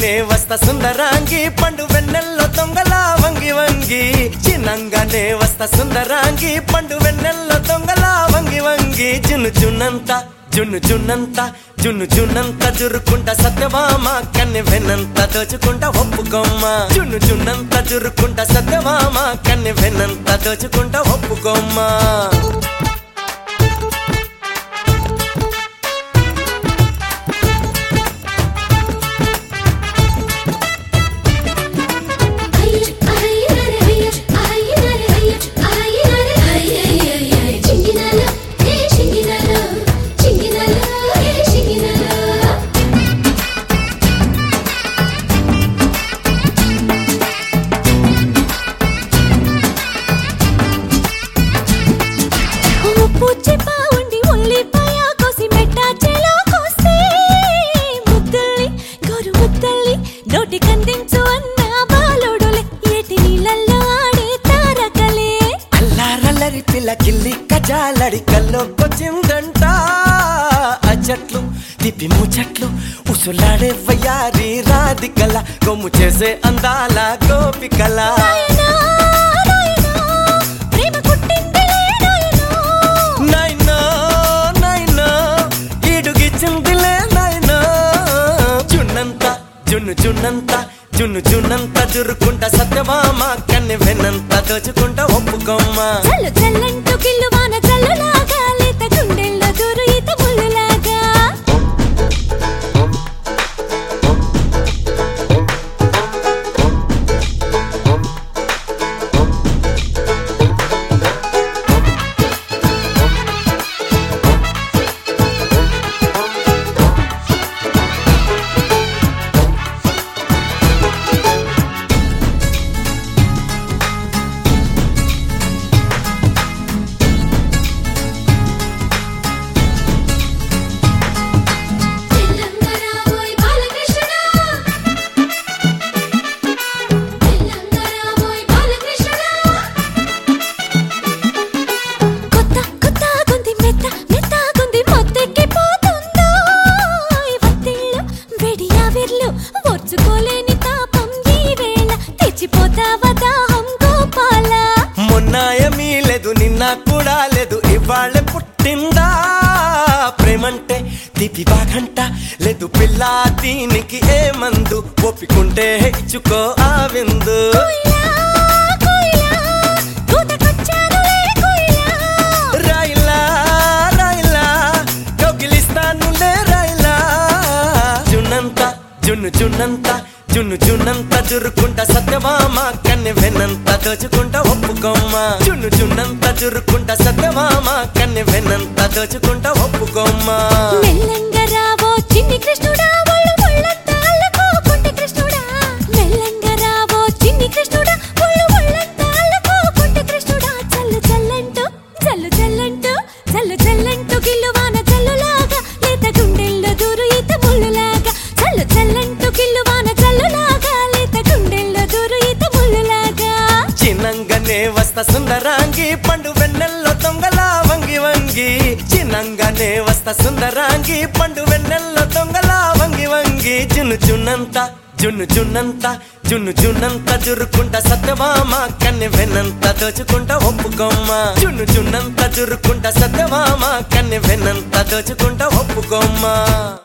చిన్నంగానే వస్తా సుందరాంగి పండు వెన్నెల్లో దొంగలా వంగి వంగి చిన్నంగానే వస్తా సుందరాంగి పండు వెన్నెల్లో దొంగలా వంగి వంగి జున్ను జున్నంత జున్ను జున్నంత జున్ను జున్నంత జురుకుంట సత్యభామ కన్నె వెన్నంత దోచుకుంట ఒప్పుకోమ్మ జున్ను జున్నంత జురుకుంట సత్యభామ కన్నె వెన్నంత దోచుకుంట ఒప్పుకోమ్మ అయ్య అయ్యరే అయ్య అయ్యరే అయ్య అయ్యరే అయ్య చింగినాల ఏ చింగినాల చింగినాల ఏ చింగినాల ఉప్పు చెప్ప ఉండి ఉల్లిపాయ కోసి మెట్టాచెలో కోస్తే ముద్దల్ని గోరు ముద్దల్ని నోటికందించు అన్న బాలుడులే ఏటి నీళ్ళల్లో ఆడే తారకలే అల్లారల్లరి పిల్ల కిల్లి కజాలడి కల్లోకొచ్చిందంట అచ్చట్లు తిప్పి ముచ్చట్లు ఉసులాడే వయ్యారి రాధికల కొమ్ము చేసే అందాల గోపికల నాయనా నాయనా ప్రేమ పుట్టిందిలే నాయనా నైనా నైనా ఈడుగిచ్చిందిలే నైనా జున్నంత జున్ను జున్నంత జున్ను జున్నంత జురుకుంట సత్యమామ కన్నె వెన్నంత దోచుకుంట ఒప్పుకోమ్మ చల్లు చల్లంటూ కిల్లువాన చల్లులాగా లేత గుండెల్లో దూరు ఈత ముళ్ళులాగా తెలంగాణ ఓయ్ బాలకృష్ణ తెలంగాణ ఓయ్ బాలకృష్ణ కొత్త కొత్త గుంది మెత్త మెత్త గుంది మొత్తెక్కి పోతుందో ఈ వత్తిళ్ళు వెడి ఆవిర్లు ఓర్చుకోలేని తాపం ఈ వేళ తెచ్చిపోతావా దాహం గోపాల మొన్నాయమీ లేదు నిన్న కూడా లేదు ఇవాళ పుట్టిందా ప్రేమంటే తీపి బాగంట లేదు పిల్ల దీనికి ఏ మందు ఒప్పుకుంటే ఇచ్చుకో ఆ విందు కోయిలా కోయిలా కూతకొచ్చానులే కోయిలా రాయిలా రాయిలా కౌగిలిస్తానులే రాయిలా జున్నంత జున్ను జున్నంత జున్ను జున్నంత జురుకుంట సత్యమామ కన్నె వెన్నంత దోచుకుంట ఒప్పుకోమ్మ జున్ను జున్నంత జురుకుంట సత్యమామ కన్నె వెన్నంత దోచుకుంట ఒప్పుకోమ్మ మెల్లంగా రావో చిన్ని కృష్ణుడా ఒళ్ళు ఒళ్ళంతా అల్లుకోకుంటే కృష్ణుడా మెల్లంగా రావో చిన్ని కృష్ణుడా ఒళ్ళు ఒళ్ళంతా అల్లుకోకుంటే కృష్ణుడా చల్లు చల్లంటూ చల్లు చల్లంటూ చల్లు చల్లంటూ గిల్లువాన చల్లులాగా లేత గుండెల్లో దూరు ఈత ముళ్ళులాగా చల్లు చల్లంటూ గిల్లువాన చల్లులాగా లేత గుండెల్లో దూరు ఈత ముళ్ళులాగా చిన్నంగానే వస్తా సుందరాంగి పండు వెన్నెల్లో దొంగలా వంగి వంగి చిన్నంగానే వస్తా సుందరాంగి పండు వెన్నెల్లో దొంగలా వంగి వంగి జున్ను జున్నంత జున్ను జున్నంత జున్ను జున్నంత జురుకుంట సత్యమామ కన్నె వెన్నంత దోచుకుంట ఒప్పుకోమ్మ జున్ను జున్నంత జురుకుంట సత్యమామ కన్నె వెన్నంత దోచుకుంట ఒప్పుకోమ్మ